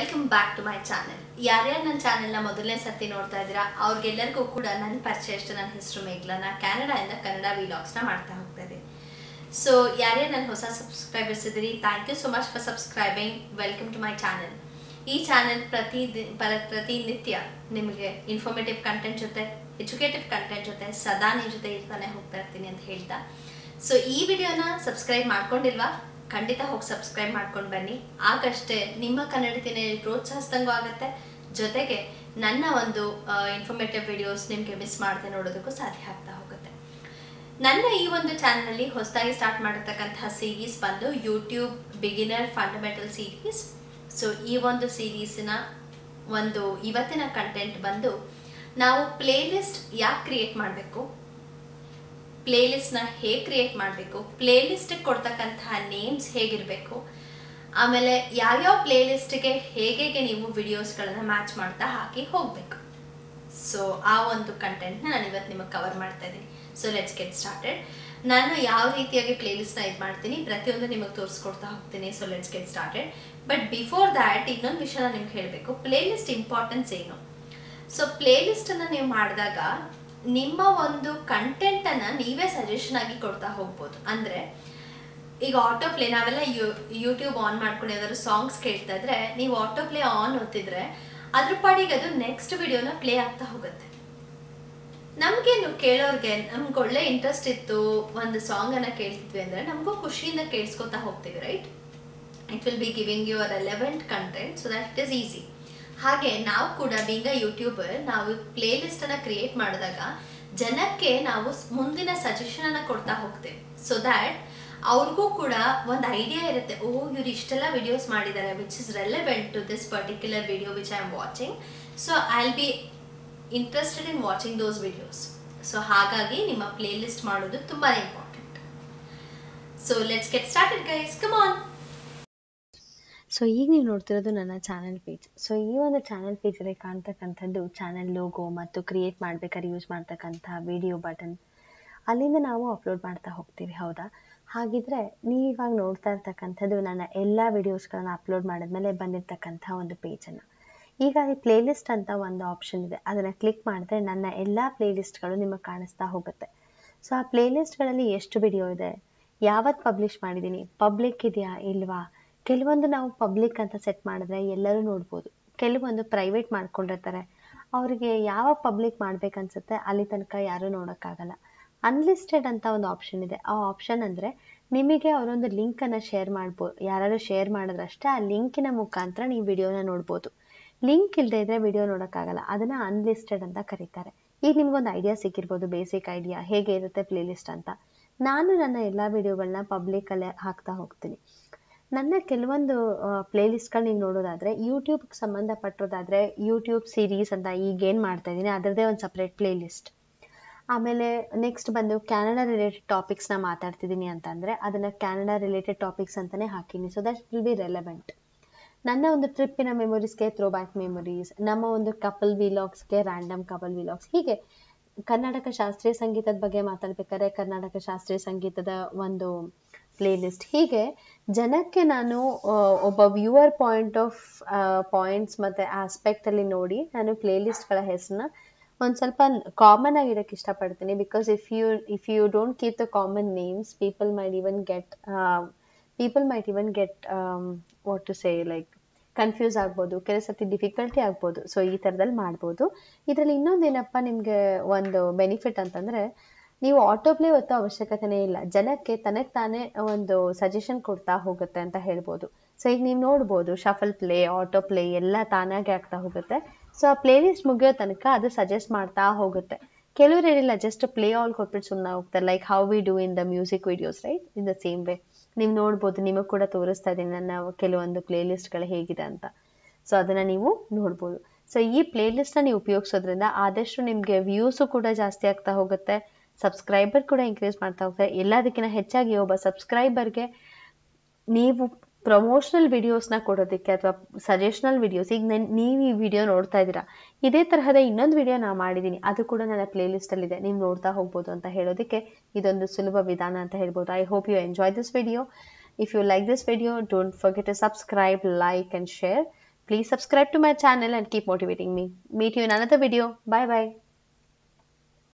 Welcome back to my channel ಯಾರ್ಯಾರು ನನ್ನ ಚಾನೆಲ್ನ ಮೊದಲನೇ ಸರ್ತಿ ನೋಡ್ತಾ ಇದ್ದೀರಾ ಅವ್ರಿಗೆಲ್ಲರಿಗೂ ಕೂಡ ನನ್ನ ಪರಿಚಯ ಇಷ್ಟು ನನ್ನ ಹೆಸರು ಮೇಘ್ಲ ನಾ ಕ್ಯಾನಡಾಯಿಂದ ಕನ್ನಡ ವಿಲಾಗ್ಸ್ನ ಮಾಡ್ತಾ ಹೋಗ್ತಾ ಇದ್ದೀನಿ ಸೊ ಯಾರ್ಯಾರು ನನ್ನ ಹೊಸ ಸಬ್ಸ್ಕ್ರೈಬರ್ಸ್ ಇದ್ದೀರಿ thank you so much for subscribing welcome to my channel ಈ ಚಾನೆಲ್ ಪ್ರತಿ ದಿ- ಪರ- ಪ್ರತಿನಿತ್ಯ ನಿಮಗೆ ಇನ್ಫಾರ್ಮೇಟಿವ್ ಕಂಟೆಂಟ್ ಜೊತೆ ಎಜುಕೇಟಿವ್ ಕಂಟೆಂಟ್ ಜೊತೆ ಸದಾ ನಿಮ್ಮ ಜೊತೆ ಇರ್ತಾನೆ ಹೋಗ್ತಾ ಇರ್ತೀನಿ ಅಂತ ಹೇಳ್ತಾ ಸೊ ಈ ವಿಡಿಯೋನ ಸಬ್ಸ್ಕ್ರೈಬ್ ಮಾಡ್ಕೊಂಡಿಲ್ವಾ ಖಂಡಿತ ಹೋಗಿ ಸಬ್ಸ್ಕ್ರೈಬ್ ಮಾಡ್ಕೊಂಡು ಬನ್ನಿ ಆಗಷ್ಟೇ ನಿಮ್ಮ ಕನ್ನಡತಿನ ಪ್ರೋತ್ಸಾಹಿಸ್ದಂಗೂ ಆಗುತ್ತೆ ಜೊತೆಗೆ ನನ್ನ ಒಂದು ಇನ್ಫಾರ್ಮೇಟಿವ್ ವಿಡಿಯೋಸ್ ನಿಮಗೆ ಮಿಸ್ ಮಾಡದೆ ನೋಡೋದಕ್ಕೂ ಸಾಧ್ಯ ಆಗ್ತಾ ಹೋಗುತ್ತೆ ನನ್ನ ಈ ಒಂದು ಚಾನಲಲ್ಲಿ ಹೊಸದಾಗಿ ಸ್ಟಾರ್ಟ್ ಮಾಡಿರ್ತಕ್ಕಂತಹ ಸೀರೀಸ್ ಬಂದು YouTube beginner fundamental series so ಈ ಒಂದು ಸೀರೀಸಿನ ಒಂದು ಇವತ್ತಿನ ಕಂಟೆಂಟ್ ಬಂದು ನಾವು ಪ್ಲೇಲಿಸ್ಟ್ ಯಾಕೆ ಕ್ರಿಯೇಟ್ ಮಾಡಬೇಕು ಪ್ಲೇಲಿಸ್ಟ್ನ ಹೇಗೆ ಕ್ರಿಯೇಟ್ ಮಾಡಬೇಕು ಪ್ಲೇಲಿಸ್ಟಿಗೆ ಕೊಡ್ತಕ್ಕಂತಹ ನೇಮ್ಸ್ ಹೇಗಿರಬೇಕು ಆಮೇಲೆ ಯಾವ್ಯಾವ ಪ್ಲೇಲಿಸ್ಟ್ಗೆ ಹೇಗೆ ಹೇಗೆ ನೀವು ವಿಡಿಯೋಸ್ಗಳನ್ನು ಮ್ಯಾಚ್ ಮಾಡ್ತಾ ಹಾಕಿ ಹೋಗಬೇಕು ಸೊ ಆ ಒಂದು ಕಂಟೆಂಟ್ನ ನಾನು ಇವತ್ತು ನಿಮಗೆ ಕವರ್ ಮಾಡ್ತಾ ಇದ್ದೀನಿ ಸೊ ಲೆಟ್ಸ್ ಗೆಟ್ ಸ್ಟಾರ್ಟೆಡ್ ನಾನು ಯಾವ ರೀತಿಯಾಗಿ ಪ್ಲೇಲಿಸ್ಟ್ನ ಇದು ಮಾಡ್ತೀನಿ ಪ್ರತಿಯೊಂದು ನಿಮಗೆ ತೋರಿಸ್ಕೊಡ್ತಾ ಹೋಗ್ತೀನಿ so let's get started but before that ಇನ್ನೊಂದು ವಿಷಯನ ನಿಮ್ಗೆ ಹೇಳಬೇಕು ಪ್ಲೇಲಿಸ್ಟ್ ಇಂಪಾರ್ಟೆನ್ಸ್ ಏನು ಸೊ ಪ್ಲೇಲಿಸ್ಟನ್ನು ನೀವು ಮಾಡಿದಾಗ ನಿಮ್ಮ ಒಂದು ಕಂಟೆಂಟನ್ನು ನೀವೇ ಸಜೆಷನ್ ಆಗಿ ಕೊಡ್ತಾ ಹೋಗ್ಬೋದು ಅಂದರೆ ಈಗ ಆಟೋ ಪ್ಲೇ ನಾವೆಲ್ಲ ಯೂ ಯೂಟ್ಯೂಬ್ ಆನ್ ಮಾಡ್ಕೊಂಡು ಯಾವ್ದಾದ್ರು ಸಾಂಗ್ಸ್ ಕೇಳ್ತಾ ಇದ್ರೆ ನೀವು ಆಟೋ ಪ್ಲೇ ಆನ್ ಒತ್ತಿದ್ರೆ ಅದ್ರ ಪಾಡಿಗೆ ಅದು ನೆಕ್ಸ್ಟ್ ವಿಡಿಯೋನ ಪ್ಲೇ ಆಗ್ತಾ ಹೋಗುತ್ತೆ ನಮಗೇನು ಕೇಳೋರ್ಗೆ ನಮ್ಗೆ ಒಳ್ಳೆ ಇಂಟ್ರೆಸ್ಟ್ ಇತ್ತು ಒಂದು ಸಾಂಗನ್ನು ಕೇಳ್ತಿದ್ವಿ ಅಂದರೆ ನಮಗೂ ಖುಷಿಯಿಂದ ಕೇಳಿಸ್ಕೊತಾ ಹೋಗ್ತೀವಿ right it will be giving you a relevant content so that it is easy ಹಾಗೆ ನಾವು ಕೂಡ ಬೀಂಗ ಯೂಟ್ಯೂಬರ್ ನಾವು ಪ್ಲೇ ಲಿಸ್ಟನ್ನು ಕ್ರಿಯೇಟ್ ಮಾಡಿದಾಗ ಜನಕ್ಕೆ ನಾವು ಸ್- ಮುಂದಿನ ಸಜೆಷನನ್ನು ಕೊಡ್ತಾ ಹೋಗ್ತೇವೆ ಸೊ ದ್ಯಾಟ್ ಅವ್ರಿಗೂ ಕೂಡ ಒಂದು ಐಡಿಯಾ ಇರುತ್ತೆ ಓ ಇವ್ರು ಇಷ್ಟೆಲ್ಲ ವಿಡಿಯೋಸ್ ಮಾಡಿದ್ದಾರೆ which is relevant to this particular video which I am watching so I will be interested in watching those videos so ಹಾಗಾಗಿ ನಿಮ್ಮ ಪ್ಲೇ ಲಿಸ್ಟ್ ಮಾಡೋದು ತುಂಬಾ important so let's get started guys come on so ಈಗ ನೀವು ನೋಡ್ತಿರೋದು ನನ್ನ channel page so ಈ ಒಂದು ಚಾನೆಲ್ ಪೇಜಲ್ಲಿ ಕಾಣ್ತಕ್ಕಂಥದ್ದು ಚಾನೆಲ್ ಲೋಗೋ ಮತ್ತು ಕ್ರಿಯೇಟ್ ಮಾಡ್ಬೇಕಾದ್ರೆ ಯೂಸ್ ಮಾಡ್ತಕ್ಕಂಥ ವಿಡಿಯೋ ಬಟನ್ ಅಲ್ಲಿಂದ ನಾವು ಅಪ್ಲೋಡ್ ಮಾಡ್ತಾ ಹೋಗ್ತೀವಿ ಹೌದಾ ಹಾಗಿದ್ರೆ ನೀವು ಇವಾಗ ನೋಡ್ತಾ ಇರ್ತಕ್ಕಂಥದ್ದು ನನ್ನ ಎಲ್ಲ ವಿಡಿಯೋಸ್ಗಳನ್ನ ಅಪ್ಲೋಡ್ ಮಾಡಿದ್ಮೇಲೆ ಬಂದಿರತಕ್ಕಂಥ ಒಂದು ಪೇಜನ್ನು ಈಗ ಅಲ್ಲಿ ಪ್ಲೇಲಿಸ್ಟ್ ಅಂತ ಒಂದು ಆಪ್ಷನ್ ಇದೆ ಅದನ್ನು ಕ್ಲಿಕ್ ಮಾಡಿದ್ರೆ ನನ್ನ ಎಲ್ಲ ಪ್ಲೇಲಿಸ್ಟ್ಗಳು ನಿಮಗೆ ಕಾಣಿಸ್ತಾ ಹೋಗುತ್ತೆ ಸೊ ಆ ಪ್ಲೇಲಿಸ್ಟ್ಗಳಲ್ಲಿ ಎಷ್ಟು ವಿಡಿಯೋ ಇದೆ ಯಾವತ್ತು ಪಬ್ಲಿಷ್ ಮಾಡಿದ್ದೀನಿ ಪಬ್ಲಿಕ್ ಇದೆಯಾ ಇಲ್ವಾ ಕೆಲವೊಂದು ನಾವು ಪಬ್ಲಿಕ್ ಅಂತ ಸೆಟ್ ಮಾಡಿದ್ರೆ ಎಲ್ಲರೂ ನೋಡ್ಬೋದು ಕೆಲವೊಂದು ಪ್ರೈವೇಟ್ ಮಾಡ್ಕೊಂಡಿರ್ತಾರೆ ಅವರಿಗೆ ಯಾವ ಪಬ್ಲಿಕ್ ಮಾಡ್ಬೇಕನ್ಸುತ್ತೆ ಅಲ್ಲಿ ತನಕ ಯಾರೂ ನೋಡೋಕ್ಕಾಗಲ್ಲ ಅನ್ಲಿಸ್ಟೆಡ್ ಅಂತ ಒಂದು ಆಪ್ಷನ್ ಇದೆ ಆ ಆಪ್ಷನ್ ಅಂದರೆ ನಿಮಗೆ ಅವರೊಂದು ಲಿಂಕನ್ನು ಶೇರ್ ಮಾಡ್ಬೋದು ಯಾರಾದ್ರು ಶೇರ್ ಮಾಡಿದ್ರಷ್ಟೇ ಆ ಲಿಂಕಿನ ಮುಖಾಂತರ ನೀವು ವಿಡಿಯೋನ ನೋಡ್ಬೋದು ಲಿಂಕ್ ಇಲ್ಲದೆ ಇದ್ರೆ ವಿಡಿಯೋ ನೋಡೋಕ್ಕಾಗಲ್ಲ ಅದನ್ನ ಅನ್ಲಿಸ್ಟೆಡ್ ಅಂತ ಕರೀತಾರೆ ಈಗ ನಿಮ್ಗೊಂದು ಐಡಿಯಾ ಸಿಕ್ಕಿರ್ಬೋದು ಬೇಸಿಕ್ ಐಡಿಯಾ ಹೇಗೆ ಇರುತ್ತೆ ಪ್ಲೇಲಿಸ್ಟ್ ಅಂತ ನಾನು ನನ್ನ ಎಲ್ಲ ವಿಡಿಯೋಗಳನ್ನ ಪಬ್ಲಿಕಲ್ಲೇ ಹಾಕ್ತಾ ಹೋಗ್ತೀನಿ ನನ್ನ ಕೆಲವೊಂದು ಪ್ಲೇಲಿಸ್ಟ್ಗಳು ನೀವು ನೋಡೋದಾದ್ರೆ ಯೂಟ್ಯೂಬ್ಗೆ ಸಂಬಂಧಪಟ್ಟಿರೋದಾದ್ರೆ ಯೂಟ್ಯೂಬ್ ಸೀರೀಸ್ ಅಂತ ಈಗ ಏನು ಮಾಡ್ತಾ ಇದ್ದೀನಿ ಅದರದ್ದೇ ಒಂದು ಸಪ್ರೇಟ್ ಪ್ಲೇಲಿಸ್ಟ್ ಆಮೇಲೆ ನೆಕ್ಸ್ಟ್ ಬಂದು ಕ್ಯಾನಡಾ ರಿಲೇಟೆಡ್ ಟಾಪಿಕ್ಸ್ನ ಮಾತಾಡ್ತಿದ್ದೀನಿ ಅಂತಂದರೆ ಅದನ್ನು ಕ್ಯಾನಡಾ ರಿಲೇಟೆಡ್ ಟಾಪಿಕ್ಸ್ ಅಂತಲೇ ಹಾಕೀನಿ so that will be relevant ನನ್ನ ಒಂದು ಟ್ರಿಪ್ಪಿನ ಮೆಮೊರೀಸ್ಗೆ ಥ್ರೋ ಬ್ಯಾಕ್ ಮೆಮೊರೀಸ್ ನಮ್ಮ ಒಂದು ಕಪಲ್ ವಿಲಾಗ್ಸ್ಗೆ ರ್ಯಾಂಡಮ್ ಕಪಲ್ ವಿಲಾಗ್ಸ್ ಹೀಗೆ ಕರ್ನಾಟಕ ಶಾಸ್ತ್ರೀಯ ಸಂಗೀತದ ಬಗ್ಗೆ ಮಾತಾಡ್ಬೇಕಾದ್ರೆ ಕರ್ನಾಟಕ ಶಾಸ್ತ್ರೀಯ ಸಂಗೀತದ ಒಂದು ಪ್ಲೇಲಿಸ್ಟ್ ಹೀಗೆ ಜನಕ್ಕೆ ನಾನು ಆ, ಒಬ್ಬ ವ್ಯೂವರ್ ಪಾಯಿಂಟ್ ಆಫ್ ಪಾಯಿಂಟ್ಸ್ ಮತ್ತು ಆಸ್ಪೆಕ್ಟಲ್ಲಿ ನೋಡಿ ನಾನು ಪ್ಲೇಲಿಸ್ಟ್ಗಳ ಹೆಸರನ್ನ ಒಂದು ಸ್ವಲ್ಪ ಕಾಮನ್ ಆಗಿರೋಕ್ಕೆ ಇಷ್ಟಪಡ್ತೀನಿ because if you if you don't keep the common names people might even get people might even get what to say like confuse ಆಗ್ಬೋದು ಕೆಲವು ಸತಿ ಡಿಫಿಕಲ್ಟಿ ಆಗ್ಬೋದು ಸೊ ಈ ಥರದಲ್ಲಿ ಮಾಡ್ಬೋದು ಇದರಲ್ಲಿ ಇನ್ನೊಂದೇನಪ್ಪ ನಿಮಗೆ ಒಂದು ಬೆನಿಫಿಟ್ ಅಂತಂದರೆ ನೀವು ಆಟೋ ಪ್ಲೇ ಒತ್ತೋ ಅವಶ್ಯಕತೆನೇ ಇಲ್ಲ ಜನಕ್ಕೆ ತನಗೆ ತಾನೇ ಒಂದು ಸಜೆಷನ್ ಕೊಡ್ತಾ ಹೋಗುತ್ತೆ ಅಂತ ಹೇಳ್ಬೋದು ಸೊ ಈಗ ನೀವು ನೋಡ್ಬೋದು ಶಫಲ್ ಪ್ಲೇ ಆಟೋ ಪ್ಲೇ ಎಲ್ಲ ತಾನಾಗೆ ಆಗ್ತಾ ಹೋಗುತ್ತೆ ಸೊ ಆ ಪ್ಲೇ ಲಿಸ್ಟ್ ಮುಗಿಯೋ ತನಕ ಅದು ಸಜೆಸ್ಟ್ ಮಾಡ್ತಾ ಹೋಗುತ್ತೆ ಕೆಲವ್ರು ಏನಿಲ್ಲ ಜಸ್ಟ್ ಪ್ಲೇ ಆಲ್ ಕೊಟ್ಬಿಟ್ಟು ಸುಮ್ಮನೆ ಹೋಗ್ತಾರೆ like how we do in the music videos right in the same way ನೀವು ನೋಡ್ಬೋದು ನಿಮಗೆ ಕೂಡ ತೋರಿಸ್ತಾ ಇದ್ದೀನಿ ನನ್ನ ಕೆಲವೊಂದು ಪ್ಲೇ ಲಿಸ್ಟ್ಗಳು ಹೇಗಿದೆ ಅಂತ ಸೊ ಅದನ್ನು ನೀವು ನೋಡ್ಬೋದು ಸೊ ಈ ಪ್ಲೇ ಲಿಸ್ಟ್ನ ನೀವು ಉಪಯೋಗಿಸೋದ್ರಿಂದ ಆದಷ್ಟು ನಿಮಗೆ ವ್ಯೂಸು ಕೂಡ ಜಾಸ್ತಿ ಆಗ್ತಾ ಹೋಗುತ್ತೆ ಸಬ್ಸ್ಕ್ರೈಬರ್ ಕೂಡ ಇನ್ಕ್ರೀಸ್ ಮಾಡ್ತಾ ಹೋಗ್ತಾರೆ ಎಲ್ಲದಕ್ಕಿಂತ ಹೆಚ್ಚಾಗಿ ಒಬ್ಬ ಸಬ್ಸ್ಕ್ರೈಬರ್ಗೆ ನೀವು ಪ್ರಮೋಷನಲ್ ವಿಡಿಯೋಸ್ನ ಕೊಡೋದಕ್ಕೆ ಅಥವಾ ಸಜೆಷನಲ್ ವಿಡಿಯೋಸ್ ಈಗ ನನ್ ನೀವು ಈ ವಿಡಿಯೋ ನೋಡ್ತಾ ಇದ್ದೀರಾ ಇದೇ ತರಹದ ಇನ್ನೊಂದು ವಿಡಿಯೋ ನಾನು ಮಾಡಿದ್ದೀನಿ ಅದು ಕೂಡ ನನ್ನ ಪ್ಲೇ ಲಿಸ್ಟಲ್ಲಿದೆ ನೀವು ನೋಡ್ತಾ ಹೋಗ್ಬೋದು ಅಂತ ಹೇಳೋದಕ್ಕೆ ಇದೊಂದು ಸುಲಭ ವಿಧಾನ ಅಂತ ಹೇಳ್ಬೋದು I hope you enjoy this video if you like this video don't forget to subscribe like and share Please subscribe to my channel and keep motivating me. Meet you in another video. Bye bye.